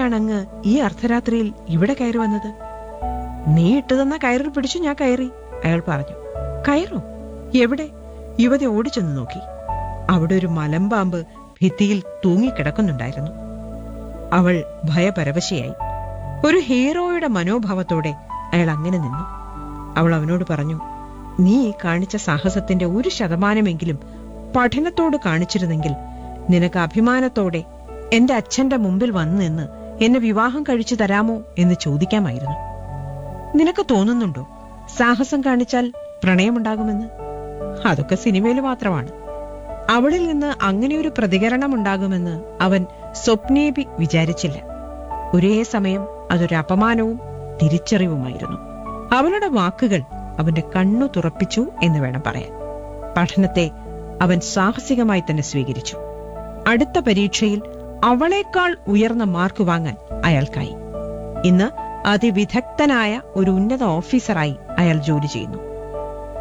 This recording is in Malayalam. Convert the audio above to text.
എന്തിനാണ് അങ്ങ് ഈ അർദ്ധരാത്രിയിൽ ഇവിടെ കയറി വന്നത് നീ ഇട്ടുതന്ന കയറിൽ പിടിച്ചു ഞാൻ കയറി അയാൾ പറഞ്ഞു കയറോ എവിടെ യുവതി ഓടിച്ചെന്ന് നോക്കി അവിടെ ഒരു മലമ്പാമ്പ് ഭിത്തിയിൽ തൂങ്ങിക്കിടക്കുന്നുണ്ടായിരുന്നു അവൾ ഭയപരവശയായി ഒരു ഹീറോയുടെ മനോഭാവത്തോടെ അയാൾ അങ്ങനെ നിന്നു അവൾ അവനോട് പറഞ്ഞു നീ ഈ കാണിച്ച സാഹസത്തിന്റെ ഒരു ശതമാനമെങ്കിലും പഠനത്തോട് കാണിച്ചിരുന്നെങ്കിൽ നിനക്ക് അഭിമാനത്തോടെ എന്റെ അച്ഛന്റെ മുമ്പിൽ വന്നു നിന്ന് എന്നെ വിവാഹം കഴിച്ചു തരാമോ എന്ന് ചോദിക്കാമായിരുന്നു നിനക്ക് തോന്നുന്നുണ്ടോ സാഹസം കാണിച്ചാൽ പ്രണയമുണ്ടാകുമെന്ന് അതൊക്കെ സിനിമയിൽ മാത്രമാണ് അവളിൽ നിന്ന് അങ്ങനെ ഒരു പ്രതികരണം ഉണ്ടാകുമെന്ന് അവൻ സ്വപ്നേബി വിചാരിച്ചില്ല ഒരേ സമയം അതൊരു അപമാനവും തിരിച്ചറിവുമായിരുന്നു അവളുടെ വാക്കുകൾ അവന്റെ കണ്ണു തുറപ്പിച്ചു എന്ന് വേണം പറയാൻ പഠനത്തെ അവൻ സാഹസികമായി തന്നെ സ്വീകരിച്ചു അടുത്ത പരീക്ഷയിൽ അവളേക്കാൾ ഉയർന്ന മാർക്ക് വാങ്ങാൻ അയാൾക്കായി ഇന്ന് അതിവിദഗ്ധനായ ഒരു ഉന്നത ഓഫീസറായി അയാൾ ജോലി ചെയ്യുന്നു